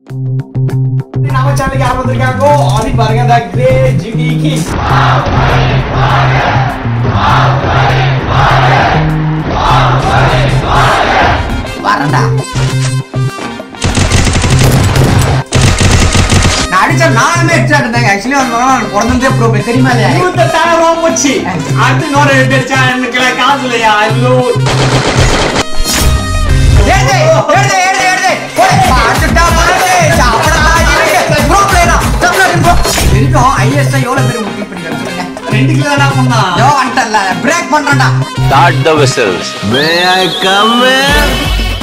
நம்ம சேனலுக்கு யார் வந்திருக்காங்கோ அது பாருங்க அந்த கிரே ஜிடி கி வரண்டா நான் அடிச்ச நாலுமே எக்ஸ்ட்ரா இருந்தாங்க ஆக்சுவலி அவங்க பிறந்ததே ப்ரோ தெரியுமா இல்லையா இருபத்தெட்டாயிரம் ரூபாய் போச்சு அடுத்து இன்னொரு ரெண்டு அடிச்சா எனக்கு காசு இல்லையா ஐயோ ஏடு ஏடு ஏடு ஏடு போய் பாட்டுட்டா பாரு சாப்பிடா இருக்கு ப்ரோ பிளேனா தமிழ் ப்ரோ இருக்கும் ஐஎஸ்ஐ எவ்வளவு பேர் முட்டி பண்ணிருக்காங்க சொல்லுங்க ரெண்டு கிலோ என்ன பண்ணா யோ வந்துட்டல பிரேக் பண்றேன்டா Start the whistles. May I come in?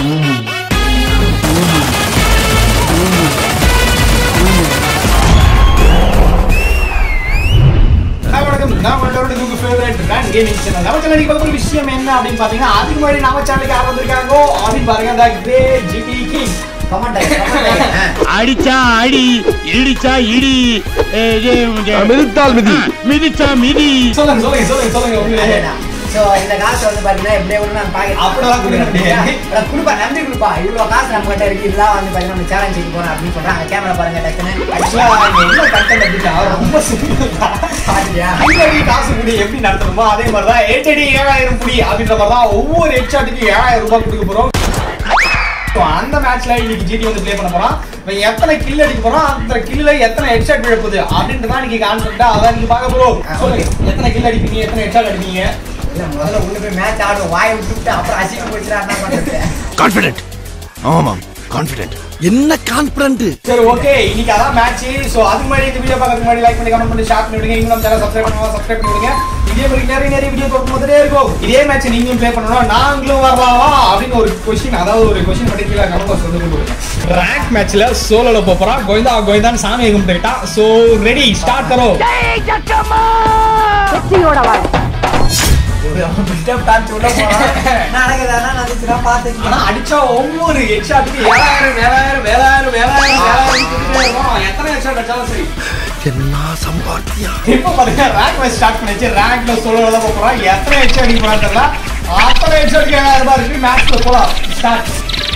Hi வணக்கம் நான் உங்களோட உங்க ஃபேவரட் ரன் கேமிங் சேனல் நம்ம சேனலுக்கு பார்க்க போற விஷயம் என்ன அப்படின்னு பாத்தீங்கன்னா அதுக்கு முன்னாடி நம்ம சேனலுக்கு யார் வந்திருக்காங்கோ அப்படின்னு பாருங்க அந்த கிரே ஜிடி கி கமெண்ட் கமெண்ட் அடிச்சா அடி இடிச்சா இடி ஏ, இது, இது, மிதித்தால் மிதி. ஆ, மிதிச்சா மிதி சொல்லுங்க சொல்லுங்க சொல்லுங்க சொல்லுங்க உங்களே சோ இந்த காசு வந்து பாத்தீங்கன்னா எப்படியே ஒண்ணு நான் பாக்கெட் அப்படிலாம் கொடுக்க முடியாது. குடுப்பா நன்றி குடுப்பா இவ்வளவு காசு நம்ம கிட்ட இருக்கு இதெல்லாம் வந்து பாத்தீங்கன்னா நம்ம சேலஞ்ச் செய்ய போறோம் அப்படின்னு சொல்றாங்க கேமரா பாருங்க டக்குன்னு ஆக்சுவலா இங்க என்ன கண்டென்ட் அப்படின்னா ரொம்ப சிம்பிள் தான் பாத்துட்டியா ஐநூறு காசு புடி எப்படி நடத்தணுமோ அதே மாதிரி தான் ஏற்றடி ஏழாயிரம் புடி அப்படின்ற மாதிரி தான் ஒவ்வொரு ஹெட்ஷாட்டுக்கு ஏழாயிரம் ரூபாய் கொடுக்க போறோம் So, அந்த மேட்ச்ல இன்னைக்கு ஜிடி வந்து ப்ளே பண்ண போறோம் இவன் எத்தனை கில் அடிக்க போறோம் அந்த கில்ல எத்தனை ஹெட்ஷாட் விழப்போகுது அப்படின்றதான் இன்னைக்கு கான்செப்டா அதான் நீங்க பார்க்க போறோம் சொல்லுங்க எத்தனை கில் அடிப்பீங்க எத்தனை ஹெட்ஷாட் அடிப்பீங்க இல்ல முதல்ல உள்ள போய் மேட்ச் ஆடுவோம் வாயை விட்டுட்டு அப்புறம் அசிங்கம் போச்சுடா என்ன பண்றது Confident. ஆமாம் கான்ஃபிடென்ட் என்ன கான்ஃபிடென்ட் சரி ஓகே இன்னைக்கு அதான் மேட்ச் சோ அதுக்கு முன்னாடி இந்த வீடியோ பார்க்கறதுக்கு முன்னாடி லைக் பண்ணி கமெண்ட் பண்ணி ஷேர் பண்ணி விடுங்க இன்னும் நம்ம சேனல் சப்ஸ்கிரைப் பண்ணுங்க சப்ஸ்கிரைப் பண்ணி விடுங்க இதே மாதிரி நிறைய நிறைய வீடியோ போட்டு வந்துட்டே இருக்கும் இதே மேட்ச் நீங்களும் ப்ளே பண்ணணும் நாங்களும் வரலாமா அப்படின்னு ஒரு கொஸ்டின் அதாவது ஒரு கொஸ்டின் பண்ணி கீழே கமெண்ட் பாக்ஸ் வந்து கொடுங்க ரேங்க் மேட்ச்ல சோலோல போறோம் கோவிந்தா கோவிந்தான் சாமி கும்பிட்டுக்கிட்டா சோ ரெடி ஸ்டார்ட் கரோ நடக்குதானா நடந்துச்சுன்னா பாத்துக்கலாம் ஆனா அடிச்சா ஒவ்வொரு ஹெட்ஷாட்டுக்கு ஏழாயிரம் ஏழாயிரம் ஏழாயிரம் ஏழாயிரம் ஏழாயிரம் எத்தனை ஹெட்ஷாட் அடிச்சாலும் சரி என்ன சம்பாத்தியா இப்போ பாருங்க ரேங்க் மேட்ச் ஸ்டார்ட் பண்ணிச்சு ரேங்க்ல சோலோல தான் போறோம் எத்தனை ஹெச் அடிக்க போறான்னு தெரியல அத்தனை ஹெச் அடிக்க ஏழாயிரம் ரூபாய் இருக்கு மேட்ச்ல போலாம் ஸ்டார்ட்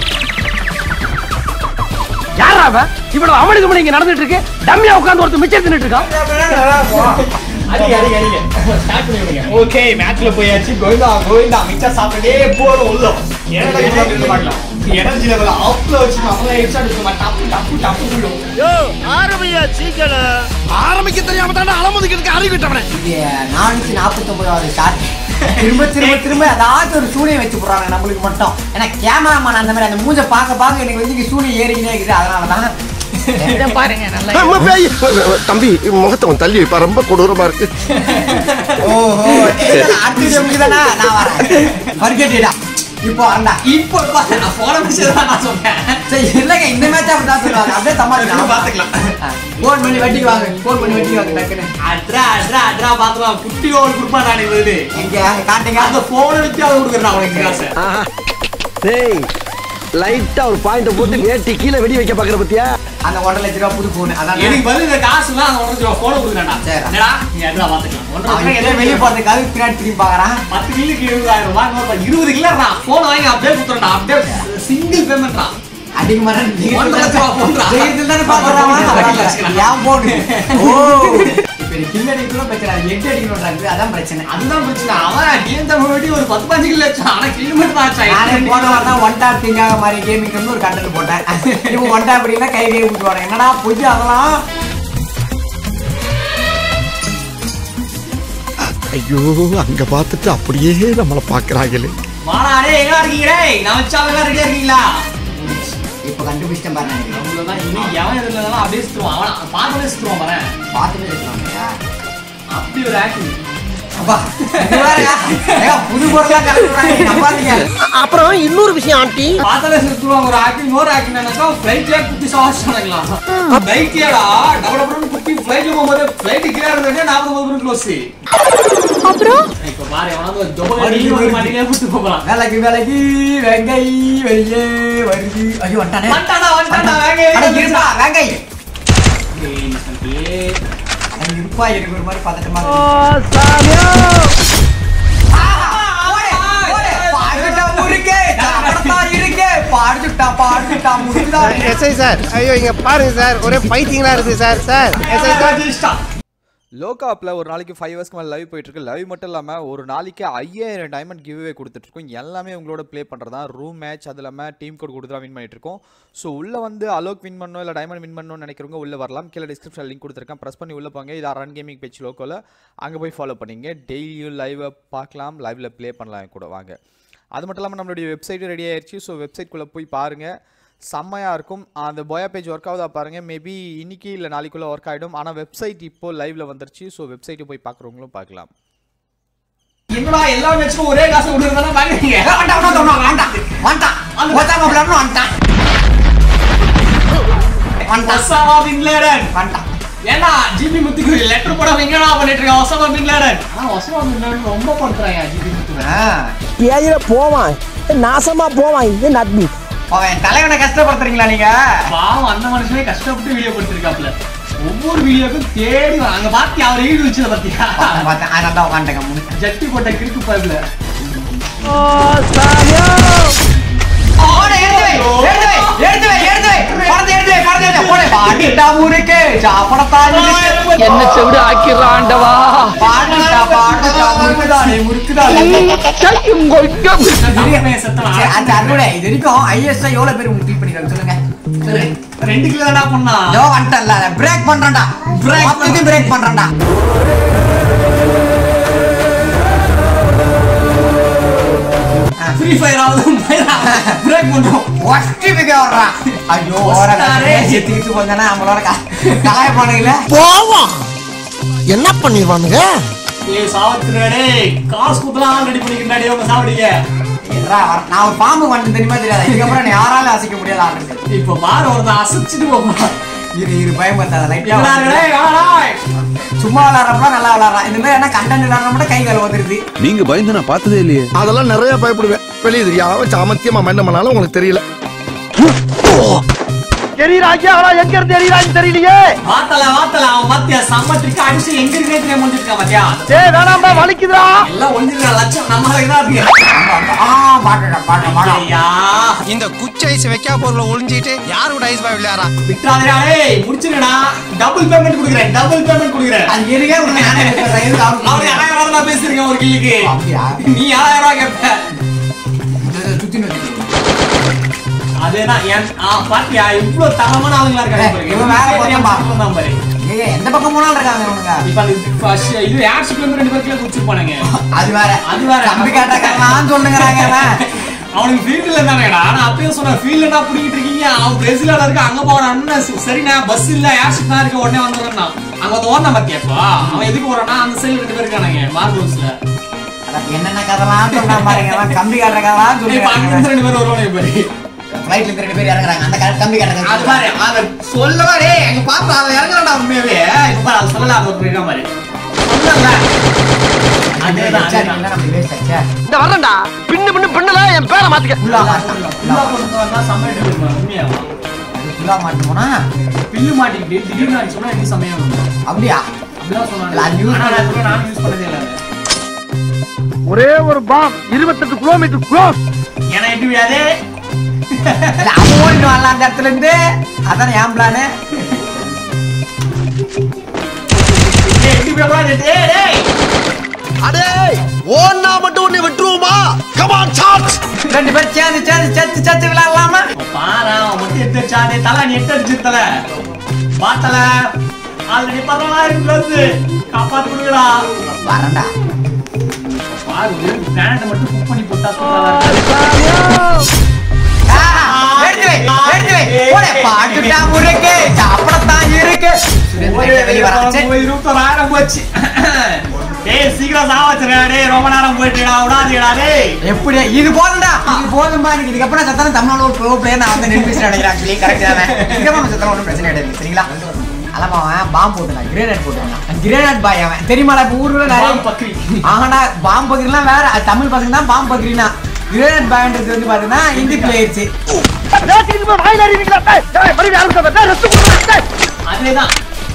யாரா அவன் இவ்வளவு அமளி துமணி இங்க நடந்துட்டு இருக்கு டம்மியா உட்கார்ந்து ஒருத்தர் மிச்சம் தின்னுட்டு இருக்கான் அடிங்க அடிங்க அடிங்க ஸ்டார்ட் பண்ணி விடுங்க ஓகே மேட்ச்ல போயாச்சு கோவிந்தா கோவிந்தா மிச்சம் சாப்பிட்டே போறோம் உள்ள எனர்ஜி லெவல் பார்க்கலாம் எனர்ஜி லெவல் ஆஃப்ல வச்சு நம்மள ஹெச் அடிக்க டப்பு டப்பு டப்பு விடும் ஆரம்பிக்க தெரியாம தானே அலமுதிக்கிறதுக்கு அறிவிட்டவனே இது நானூத்தி நாற்பத்தி ஒன்பதாவது ஷாட் திரும்ப திரும்ப திரும்ப ஏதாச்சும் ஒரு சூனியம் வச்சு போடுறாங்க நம்மளுக்கு மட்டும் ஏன்னா கேமராமேன் அந்த மாதிரி அந்த மூஞ்ச பார்க்க பார்க்க எனக்கு வந்து இங்க சூனியம் ஏறிக்கினே இருக்குது அதனால தான் பாருங்க நல்லா தம்பி முகத்தை கொஞ்சம் தள்ளி வைப்பா ரொம்ப கொடூரமா இருக்கு ஓஹோ அடுத்த கேமுக்கு தானே நான் வரேன் பர்கெட்டிடா இப்போ வரண்டா இப்போ இப்போ நான் போன மேட்ச் தான் நான் சொன்னேன் சரி இல்லைங்க இந்த மேட்ச் அப்படி தான் சொல்லுவாங்க அப்படியே சமாளிக்கலாம் பாத்துக்கலாம். ஃபோன் பண்ணி வெட்டிக்கு வாங்க ஃபோன் பண்ணி வெட்டிக்கு வாங்க டக்குன்னு அட்ரா அட்ரா அட்ரா பாத்துக்கலாம் குட்டி ஓவர் குடுப்பா நானே வருது எங்க காட்டுங்க அந்த போனை வச்சு அதை கொடுக்குறேன் அவனுக்கு காசு டேய் லைட்டா ஒரு பாயிண்ட போட்டு ஏட்டி கீழே வெடி வைக்க பாக்குற பத்தியா அந்த ஒன்றரை லட்ச ரூபா புது ஃபோன் அதான் எனக்கு பதில் இந்த காசுலாம் அந்த ஒன்றரை ரூபா போன கொடுக்குறேன்டா சரி. என்னடா நீ அட்ரா பாத்துக்கலாம் ஒன்றரை அவன் ரூபாய் எதோ வெளியே போறதுக்கு அதுக்கு பின்னாடி திரும்பி பாக்குறான் பத்து கில்லுக்கு இருபதாயிரம் ரூபாய் இன்னொரு இருபது கிலோடா போன் வாங்கி அப்படியே கொடுத்துறா அப்படியே சிங்கிள் பேமெண்ட்ரா அதிக மாட்டேன் ஒன்றரை லட்ச ரூபா phone டா. தானே பாக்குறான் ஏன் போன் ஓ இப்ப நீ கில் அடிக்கணும் பிரச்சனை எட்டு அடிக்கணும்ன்றாங்க அதான் பிரச்சனை அதுதான் பிரச்சனை அவன் டிஎம் வெட்டி ஒரு பத்து பாஞ்சு கிலோ வச்சான் ஆனா கிலோ மட்டும் தான் நானே ஆச்சா போன வாரம் தான் ஒன் டாப் திங்காக மாதிரி கேமிங்னு ஒரு கண்டென்ட் போட்டேன் இப்போ ஒன் டாப் அப்படின்னா கை கை விட்டுவாங்க என்னடா புது அதெல்லாம் ஐயோ அங்க பார்த்துட்டு அப்படியே நம்மளை பாக்குறாங்களே வாடாடே எங்க இருக்கீங்க நான் வச்சா எல்லாம் ரெடியா இருக்கீங்களா இப்போ கண்டுபிடிச்சிட்டேன் பாருங்க அவ்வளவுதான் இனி எவன் இருந்தாலும் அப்படியே சுத்துவான் அவன் பார்க்கவே சுத்துவான் வரேன் பார்த்துட்டு இருக்கலாம்யா அப்படி ஒரு ஆக்டிங் அப்பா இது வேறயா? ஏங்க, புது பொருளா கலக்குறாங்க நம்பாதீங்க அப்புறம் இன்னொரு விஷயம் ஆண்டி பார்த்தாலே சுத்துவாங்க ஒரு ஆக்டிங் இன்னொரு ஆக்டிங் என்னக்கா ஃப்ளைட்லயே குத்தி சாவாச்சானுங்களா பைக்லடா டபுள் டபுள் குத்தி ஃப்ளைட்ல போகும்போது ஃப்ளைட் கீழே இருந்தே நாற்பது மணி க்ளோஸ் அப்புறம் இப்ப பாரு எவனாவது ஒரு ஜொபகடி ஒரு மாட்டிலே குத்து போகலாம் வேலைக்கு வேலைக்கு வெங்கை வெளியே வருது ஐயோ வந்துட்டானே வந்துட்டானா, வந்துட்டானா, வேங்கை, அட, இருப்பா வெங்கை ஏய், நிசந்தே. அட, இருப்பா எனக்கு ஒரு மாதிரி பதட்டமா ஓ, இருக்கு. சாமியோ ஆ, ஓடு, ஓடு. பாக்கெட்டா முறுக்கு, சாப்பிடத்தான் இருக்கு. பாரு அடிச்சுட்டாப்பா அடிச்சுட்டா முடிச்சுடா எஸ்ஐ சார் ஐயோ இங்க பாருங்க சார் ஒரே பைத்தியங்களா இருக்கு சார் சார் எஸ்ஐ சார் லோகாப்பில் ஒரு நாளைக்கு ஃபைவ் ஹவர்ஸ்க்கு மேலே லைவ் போயிட்டுருக்கு லைவ் மட்டும் இல்லாமல் ஒரு நாளைக்கு ஐயாயிரம் டைமண்ட் கிவ்வே கொடுத்துட்ருக்கோம் எல்லாமே உங்களோட ப்ளே பண்ணுறது தான் ரூம் மேட்ச் அது இல்லாமல் டீம் கோட் கொடுத்து தான் வின் பண்ணிட்டுருக்கோம் ஸோ உள்ளே வந்து அலோக் வின் பண்ணணும் இல்லை டைமண்ட் வின் பண்ணணும்னு நினைக்கிறவங்க உள்ளே வரலாம் கீழே டிஸ்கிரிப்ஷன் லிங்க் கொடுத்துருக்கேன் ப்ரெஸ் பண்ணி உள்ளே போங்க இது ரன் கேமிங் பேஜ் லோக்கோவில் அங்கே போய் ஃபாலோ பண்ணிங்க டெய்லியும் லைவை பார்க்கலாம் லைவில் ப்ளே பண்ணலாம் என் கூட வாங்க அது மட்டும் இல்லாமல் நம்மளுடைய வெப்சைட்டும் ரெடி ஆயிடுச்சு ஸோ வெப்சைட்குள்ளே போய் பாருங்கள் செம்மையாக இருக்கும் அந்த போயா பேஜ் ஒர்க் ஆகுதா பாருங்கள் மேபி இன்னைக்கு இல்லை நாளைக்குள்ளே ஒர்க் ஆகிடும் ஆனால் வெப்சைட் இப்போ லைவ்ல வந்துருச்சு ஸோ வெப்சைட்டு போய் பார்க்குறவங்களும் பார்க்கலாம் என்னடா எல்லா மேட்ச்க்கும் ஒரே காசு கொடுக்குறதா வாங்குறீங்க வேண்டாம் வேண்டாம் வேண்டாம் வேண்டாம் ஒருத்தவங்க விளையாடணும் வந்துட்டான் வந்துட்டான் ஒசாமா பின் லேடன் வந்துட்டான் ஏன்னா ஜிபி முத்துக்கு லெட்டர் போட எங்கடா பண்ணிட்டு இருக்க ஒசாமா பின் லேடன் ஆனா ஒசாமா பின் லேடன் ரொம்ப படுத்துறாங்க ஜிபி முத்துக்கு ஆ. ஏயில போவான் நாசமா போவான் இது நட்பு அவன் என் தலைவனை கஷ்டப்படுத்துறீங்களா நீங்க பாவம் அந்த மனுஷனே கஷ்டப்பட்டு வீடியோ கொடுத்துருக்காப்ல ஒவ்வொரு வீடியோக்கும் தேடி வர- அங்க பாத்தி அவர் ஈடு வச்சத பாத்தியா பார்த்தேன், பார்த்தேன் அதனால தான் உட்காந்துட்டேங்க முன்ன ஜட்டி போட்ட கிறுக்கு பைப்ல ஓட, எடுத்து வை, எடுத்து வை, எடுத்து வை, எடுத்து வை. பணத்தை எடுத்து வை, பணத்தை எடுத்து வை. போடு. பாடிட்டா முறுக்கு, சாப்பிடத்தான் இருக்கு. என்ன செவிடு ஆக்கிறாண்டவா பாடிட்டா, பாடிட்டா, முறுக்குதானே, முறுக்குதானே. செத்தனா சரி, அது அறுவடை. இது வரைக்கும் ISI எவ்வளவு பேர் உங்களுக்கு beat பண்ணிருக்காங்க, சொல்லுங்க. ரெண்டு கிலோ தான்டா பண்ணா இதோ வந்துட்டேன்ல, அதை break பண்றேன்டா. Break மொத்தத்தையும் break பண்றேன்டா. ஃப்ரீ ஃபயர் ஆகுது பிரேக் பண்றோம் ஒஸ்டி மிக வர்றா. ஐயோ, ஒஸ்டாரே. செத்துக்கிட்டு போங்கன்னா நம்மளோட க- கலாய பண்ணுங்களே போவான் என்ன பண்ணிடுவானுங்க ஏய் சாவத்துறாடே காசு குத்தலாம் ரெடி பண்ணிக்கிட்டாடே உங்க சாவடிங்க இருடா, வர- நான் ஒரு பாம்பு வந்து தெரியுமா தெரியாதா இதுக்கப்புறம் என்னை யாராலும் அசைக்க முடியாது ஆடுறது இப்ப பாரு ஒருத்தன் அசைச்சிட்டு போப்பான் இரு இரு பயன்படுத்தாத லைட்டா டேய் வாடா சும்மா விளாடுறப்ப நல்லா விளாடுறான் இந்த மாதிரி என்ன கண்டென்ட் விளாடுற மட்டும் கை கால் வந்துருது நீங்க பயந்து நான் பார்த்ததே இல்லையே அதெல்லாம் நிறைய பயப்படுவேன் வெளியே தெரியாம சாமத்தியமா மைண்டம் பண்ணாலும் உங்களுக்கு தெரியல தெரியறாங்க ஆனா எங்க இருந்து தெரியறாங்க தெரியலையே வாத்தல வாத்தல அவன் பாத்தியா செம்ம ட்ரிக் அடிச்சு எங்க இருக்கே தெரியாம முடிஞ்சிருக்கான் பாத்தியா ஏ வேணாம்பா வலிக்குதுடா எல்லாம் ஒளிஞ்சிருக்க லட்சம் நம்ம தான் இருக்கு ஆ பாட்டுடா பாட்டுடா பாடா ஐயா இந்த குச்சி ஐஸ் வைக்கா பொருளை ஒளிஞ்சிட்டு யாரோட ஐஸ் பாய் விளையாடா விட்டுறாதடா ஏய் முடிச்சிருடா டபுள் பேமெண்ட் கொடுக்குறேன் டபுள் பேமெண்ட் கொடுக்குறேன் அது எதுக்கே உனக்கு நானே வைக்கிறேன், எதுக்கு அவனுக்கு அவர் ஏழாயிரம் ரூபாய் தான் பேசிருக்கேன் ஒரு கில்லுக்கு அப்படியா? நீ ஏழாயிரம் ரூபாய் கேட்ப இது சுத்தின்னு வந்து. அதேதான் என் ஆ, பாத்தியா இவ்வளவு தரமான ஆளுங்களா இருக்காங்க ஏய், பாருங்க. இவன் வேற இவன் பக்கம் பா. தான் பாரு ஏய், எந்த பக்கம் போனாலும் இருக்காங்க இவனுங்க இப்ப அந்த first இது ஏர்ஷிப்ல இருந்து ரெண்டு பேருக்குள்ள குடிச்சிருப்பானுங்க அது வேற அது வேற. கம்பி காட்டக்காரன் சொல்லுங்கிறாங்க அவன். அவனுக்கு ஃபீல்ட்ல இருந்தானேடா நான் அப்பயே சொன்னேன் ஃபீல்ட்ல என்ன புடிக்கிட்டு இருக்கீங்க அவன் பிரேசில்ல இருக்க அங்க போறான்னு சரிண்ணா பஸ் இல்ல ஏர்ஷிப் தான் இருக்கு உடனே வந்துடுறா அங்க வந்து ஓடனா பாத்தியாப்பா அவன் எதுக்கு போறானா அந்த சைடு ரெண்டு பேர் இருக்கானுங்க மார்பல்ஸ்ல அதான் என்னென்ன கதெல்லாம் சொன்னா பாருங்க அவன் கம்பி காட்டுற கதெல்லாம் இப்ப அங்க சொல்லுங்க இருந்து ரெண்டு பேர் வருவானுங்க பாரு ஃபிளைட்ல இருந்து ரெண்டு பேர் இறங்குறாங்க அந்த க- கம்பி அது காட்டுற பாரு அவன் சொல்லவா டேய் அங்க பார்த்தா அவன் இறங்குறான்டா உண்மையாவே இப்ப பாரு அது சொல்லல அது ஒரு இருக்கான் பாரு சொல்லல அதேதான் அதேதான் நம்ம வேஸ்ட் ஆச்சா இந்த வர்றேன்டா பின்னு பின்னு பின்னல என் பேரை மாத்திக்க ஃபுல்லா மாட்டோம் உள்ள கொண்டு வந்தா சமையல் எடுக்கணும் உண்மையாவா ஃபுல்லா மாட்டு போனா பில்லு மாட்டிக்கிட்டு திடீர்னு அடிச்சு சொன்னா எப்படி சமயம் வரும் அப்படியா அப்படிதான் இல்ல, அது use சொன்னாங்க பண்ண- நானும் யூஸ் பண்ணதே இல்லை அதை. ஒரே ஒரு பாம் இருபத்தெட்டு கிலோமீட்டர் க்ளோஸ் ஏன்னா எப்படி விடாது இல்ல, அவன் ஓடிட்டு வரலாம் அந்த இடத்துல இருந்து அதானே என் பிளானு எப்படி விடக்கூடாது டேய் டேய் அடே ஓன்னா மட்டும் உன்னை விட்டுருவோமா கமான் சார்ஜ் ரெண்டு பேரும் சேர்ந்து சேர்ந்து சேர்த்து சேர்த்து விளையாடலாமா பாரா அவன் மட்டும் எடுத்து வச்சானே தலை நீ எட்டு அடிச்சு தலை பாத்தல ஆல்ரெடி பதினாலாயிரம் க்ளோஸ் காப்பாத்து கொடுக்கடா வரண்டா பாரு பிளானட் மட்டும் குக் பண்ணி போட்டா சொல்றாங்க எடுத்து வை எடுத்து வை போடே பாட்டுட்டா முறுக்கு சாப்பிடத்தான் இருக்கு சுரேந்திரன் வெளிய வரான் சரி. இருபத்தொராயிரம் போச்சு டேய் சீக்கிரம் சாவச்சுடா டேய் ரொம்ப நேரம் போயிட்டுடா விடாதீடா டேய் எப்படி இது போதும்டா இது போதும்பா எனக்கு இதுக்கப்புறம் சத்தான தமிழ்நாடு ஒரு ப்ரோ பிளேயர் நான் வந்து நிரூபிச்சு நினைக்கிறேன் ஆக்சுவலி கரெக்ட் தானே இதுக்கப்புறம் சத்தான ஒன்றும் பிரச்சனை கிடையாது சரிங்களா அலமா அவன் பாம்பு போட்டுனான் கிரேனேட் போட்டுருந்தான் கிரேனேட் பாய் அவன் தெரியுமாடா இப்போ ஊர்ல நிறைய பாம்பு பக்ரி. ஆனா பாம்பு பக்ரிலாம் வேற அது தமிழ் பசங்க தான் பாம்பு பக்ரினா கிரேனேட் பாய்ன்றது வந்து பாத்தீங்கன்னா ஹிந்தி பிளேயர்ஸ் வாயில அறிவீங்களா டேய், டேய், மறுபடியும் ஆரம்பிக்காத. டேய், rest கொடுடா, டேய். அதேதான்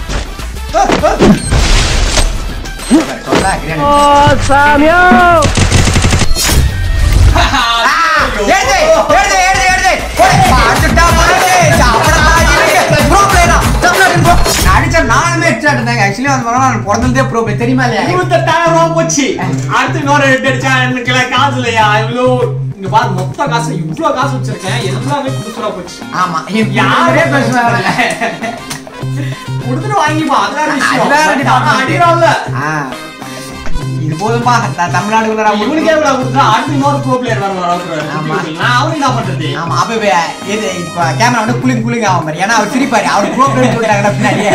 சொல்றா கிரேனேட் ஓ, சாமியோ. எடுத்து வை, எடுத்து வை, எடுத்து வை, எடுத்து வை. அடிச்சுட்டா பாரு. அவன பாரு, இருக்கு. Pro player ஆ. தமிழ்நாட்டின் pro. நான் அடிச்ச நாலுமே headshot இருந்தாங்க. Actually வந்து பார்த்தா நான் பிறந்ததே pro player. தெரியுமா இல்லையா? இருபத்தெட்டாயிரம் ரூபாய் போச்சு அடுத்து இன்னொரு ரெண்டு அடிச்சா எனக்கு காசு இல்லையா இவ்வளோ இங்க பாரு மொத்த காசு இவ்வளவு காசு வச்சிருக்கேன் எல்லாமே குடுத்துடா போச்சு ஆமா. என் யாரே யாரே பேசுவாங்க கொடுத்துட்டு வாங்கிப்பா அது வேற விஷயம் அது வேற But ஆனா department. அடிக்கிறான்ல ஆ. இது போதும்பா த- தமிழ்நாடுக்குள்ள நான் இவனுக்கே இவ்வளவு கொடுத்தா அடுத்து இன்னொரு ப்ரோ பிளேயர் வர வர ஆமா. நான் அவனுக்கு என்ன பண்றது ஆமா அப்ப இப்ப எது இப்ப கேமரா வந்து குளிங் குளிங் ஆகும் பாரு ஏன்னா அவர் சிரிப்பாரு அவர் ப்ரோ பிளேயர் சொல்லிட்டாங்க பின்னாடியே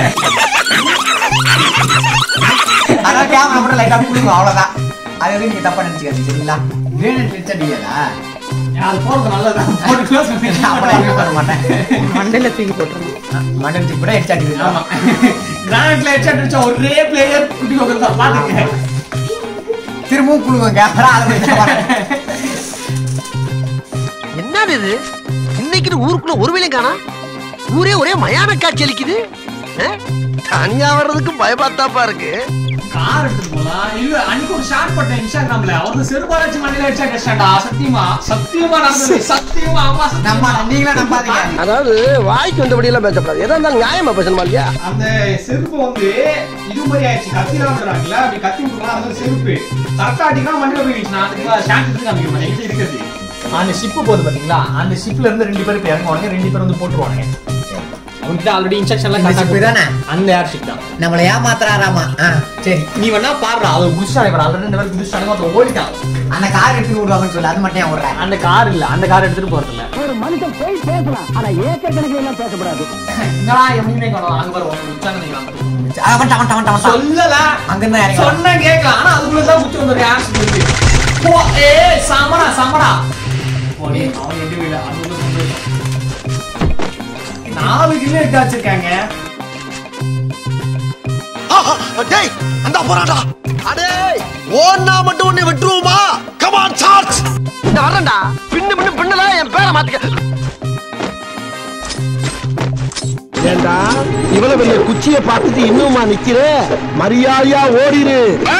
அதனால கேமரா மட்டும் லைட்டா குளிங்க அவ்வளவுதான் அது எதுவும் நீங்க தப்பா நினைச்சுக்காது சரிங்களா கிரேனட் வச்சா அடிக்காதா அது போறது நல்லதான் போட்டு க்ளோஸ் அப்படி எதுவும் பண்ண மாட்டேன் மண்டையில தூக்கி போட்டுருங்க மண்டன் தூக்கி கூட ஹெட் அடிக்குது ஆமா கிராண்ட்ல ஹெட்ஷாட் அடிச்ச ஒரே பிளேயர் குட்டி கோகுல் தான் பாத்துக்க திரும்பவும் குழுவும் கேமரா அதை வச்சு பாருங்க. என்னது இது இன்னைக்கு ஊருக்குள்ள ஒரு வேலையும் காணா ஊரே ஒரே மயான காட்சி அளிக்குது ஆ? தனியா வர்றதுக்கு பயப்பாத்தாப்பா இருக்கு கார் எடுத்துட்டு போலாம் இல்ல அன்னைக்கு ஒரு ஷார்ட் போட்டேன் இன்ஸ்டாகிராம்ல அவருக்கு செருப்பால வச்சு மண்ணில வச்சா கஷ்டம்டா சத்தியமா சத்தியமா நடந்தது சத்தியமா ஆமா நம்ம சத்தியமா. நீங்களா நம்பாதீங்க அதாவது வாய்க்கு வந்தபடி எல்லாம் பேசக்கூடாது எதா இருந்தாலும் நியாயமா பேசணுமா இல்லையா அந்த செருப்பு வந்து இது மாதிரி ஆயிடுச்சு கத்திலாம் விடுறாங்கல்ல அப்படி கத்தி விட்டுலாம் அந்த செருப்பு கரெக்டா அடிக்கலாம் மண்ணில போய் வீச்சுனா அதுக்கு ஷார்ட் எடுத்து காமிக்க மாட்டேன் எங்கிட்ட இருக்கிறது அந்த ஷிப்பு போகுது பாத்தீங்களா அந்த ஷிப்ல இருந்து ரெண்டு பேரும் இப்ப இறங்குவாங்க ரெண்டு பேரும் வந்து போட்டுருவாங்க அவன்கிட்ட ஆல்ரெடி இன்ஸ்ட்ரக்ஷன்லாம் இந்த கரெக்டா ship தானே? அந்த ஏர் ஷிப் தான் நம்மளை ஏமாத்துறாராமா ஆ சரி நீ வேணா பாடுறா அது குதிச்சானே ஆல்ரெடி ரெண்டு பேரும் குதிச்சானுங்க ஒருத்தன் ஓடிட்டான் அந்த கார் எடுத்து விடுவாங்கன்னு சொல்லு அது மட்டும் ஏன் விடுறேன் அந்த கார் இல்ல அந்த கார் எடுத்துட்டு போறது இல்ல ஒரு மனுஷன் போய் பேசலாம் ஆனா ஏக்கர் கணக்கில் எல்லாம் பேசக்கூடாது என்னடா எப்படின்னே காணோம் அங்க பாரு உனக்கு உச்சாங்க அவன் அவன் அவன் அவன் சொல்லல அங்கிருந்து இறங்கி வரான். சொன்ன கேட்கலாம் ஆனா அதுக்குள்ள தான் குச்சி வந்து ஆன்ஸ் இருக்கு போ ஏ சமடா சமடா போடி அவன் எங்க வீடு அதுக்குள்ள சந்தோஷம் நாலு கிலோ எடுத்து வச்சிருக்காங்க ஆஹா, டேய் அந்த போறாடா அடே ஓன்னா மட்டும் உன்னை விட்டுருவோமா கமான் சார்ஜ் இந்த வரேன்டா பின்னு பின்னு பின்னல என் பேரை மாத்திக்க ஏண்டா இவ்வளவு பெரிய குச்சியை பார்த்துட்டு இன்னுமா நிக்கிற மரியாதையா ஓடிரு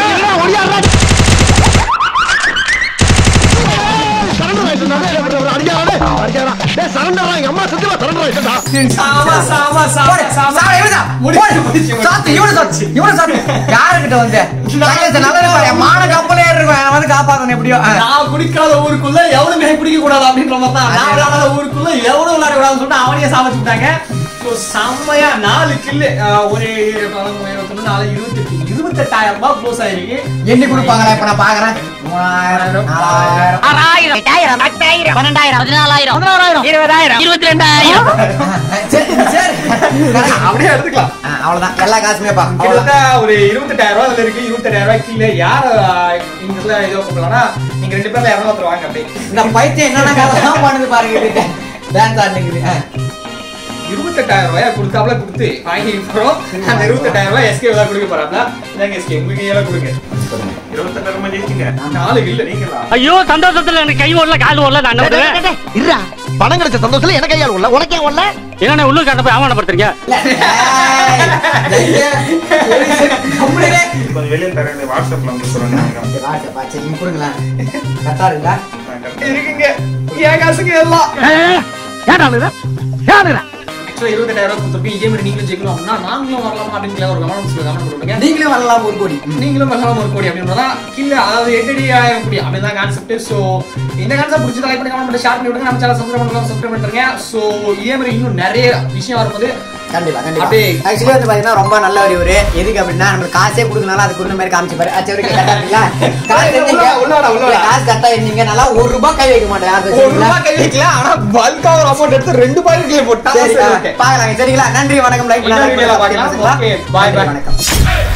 சாமா சாமா சாமா போடு, சாமா சாவு, இவனுதான். முடிச்சு, போடு. முடிச்சு, முடிச்சு. சாத்து, இவனு சாத்து, இவனு சாத்து. யாருகிட்ட வந்து? சைலன்ஸ் நல்லது பாரு, என் மான கப்பலே இருக்கும், என்னை வந்து காப்பாத்தணும் எப்படியோ. ஆ. நான் குடிக்காத ஊருக்குள்ள எவனுமே குடிக்க கூடாது அப்படின்ற மாதிரி தான் நான் விளையாடாத ஊருக்குள்ள எவனும் விளையாட கூடாதுன்னு சொல்லிட்டு அவனையே சாவச்சு விட்டாங்க ஸோ செம்மையா நாலு கில்லு ஒரு பதினொன்று இருபத்தொன்னு நாலு இருபத்தெட்டு இருபத்தெட்டாயிரம் ரூபாய் க்ளோஸ் ஆயிருக்கு எண்ணி கொடுப்பாங்களா இப்ப நான் பாக்குறேன் மூணாயிரம் நாலாயிரம் ஆறாயிரம் எட்டாயிரம் பத்தாயிரம் பன்னெண்டாயிரம் பதினாலாயிரம் பதினாறாயிரம் இருபதாயிரம் இருபத்தி ரெண்டாயிரம் சரி சரி அப்படியே எடுத்துக்கலாம் ஆ, அவ்வளவுதான் எல்லா காசுமே பா அவ்வளவுதான் கிட்டத்தட்ட ஒரு இருபத்தெட்டாயிரம் ரூபாய் அதுல இருக்கு இருபத்தெட்டாயிரம் ரூபாய் கீழே யார் இந்த இதுல இதோ கூப்பிடலாம்னா நீங்க ரெண்டு பேர்ல இரநூறு ஒருத்தர் வாங்க அப்படியே இந்த பைத்தியம் என்னென்ன கதைலாம் பண்ணுது பாருங்க இது டான்ஸ் ஆடுனுக்குது ஆ. இருபத்தெட்டாயிரம் ரூபாய் கொடுத்தாப்புல கொடுத்து வாங்கி போறோம் அந்த இருபத்தெட்டாயிரம் ரூபாய் எஸ்கே தான் கொடுக்க போறாப்ல இதாங்க எஸ்கே உங்களுக்கு எல்லாம் கொடுங்க இருபத்தெட்டாயிரம் ரூபாய் ஜெயிச்சுங்க நாலு இல்ல நீங்களா ஐயோ சந்தோஷத்துல எனக்கு கை ஓடல கால் ஓடல நான் என்ன பண்ணுவேன்? இருடா பணம் கிடைச்ச சந்தோஷத்துல எனக்கு கையால் உள்ள உனக்கே உள்ள என்னண்ணே உள்ளூர் காட்ட போய் அவமானப்படுத்துறீங்க இல்ல, ஏய், எங்க? போலீஸ் கம்ப்ளைண்ட் கொஞ்சம் வெளியே தரேன் வாட்ஸ்அப்ல வந்து சொல்லுங்க வாட்ஸ்அப் சரி நீங்க கொடுங்களேன் கரெக்டா இருக்குங்களா இருக்குங்க என் காசுக்கு எல்லாம் ஏன் அழுகுற? ஏன் அழுகுற? ஆக்சுவலா இருபத்தெட்டாயிரம் ரூபாய் கொடுத்துருக்கோம் இதே மாதிரி நீங்களும் ஜெயிக்கணும் அப்படின்னா நாங்களும் வரலாமா அப்படின்னு ஒரு கமெண்ட் கமெண்ட் பண்ணுங்க நீங்களும் வரலாம் ஒரு கோடி நீங்களும் வரலாம் ஒரு கோடி அப்படின்றதா கில்ல அதாவது எட்டடி ஆயிரம் கோடி அப்படின்னு தான் கான்செப்ட் ஸோ இந்த கான்செப்ட் பிடிச்சது லைக் பண்ணி கமெண்ட் பண்ணி ஷேர் பண்ணி விடுங்க நம்ம சேனல் சப்ஸ்கிரைப் பண்ணலாம் சப்ஸ்கிரைப் பண்ணுறீங்க ஸோ இதே மாதிரி இன்னும் நிறைய விஷயம் வரும்போது கண்டிப்பா கண்டிப்பா அப்படியே. ஆக்சுவலி வந்து பாத்தீங்கன்னா ரொம்ப நல்ல ஒரு இவரு எதுக்கு அப்படின்னா நம்மளுக்கு காசே கொடுக்கனால அதுக்கு குருந்த மாதிரி காமிச்சு ஆச்சு அவருக்கு கரெக்டா இருக்குங்களா காசு இருந்தீங்க உள்ள வாடா, உள்ள வாடா. இல்ல, காசு கரெக்டா இருந்தீங்க நல்லா ஒரு ரூபாய் கை வைக்க மாட்டேன் யார் ஒரு வச்சுங்களா ரூபாய் கை வைக்கல ஆனா பல்கா ஒரு அமௌண்ட் எடுத்து ரெண்டு பாக்கெட்லயே போட்டா சரி சரி, ஆ, okay. பாக்கலாம் சரிங்களா நன்றி வணக்கம் லைக் இன்னொரு video ல பார்க்கலாம். Okay, bye, bye. வணக்கம்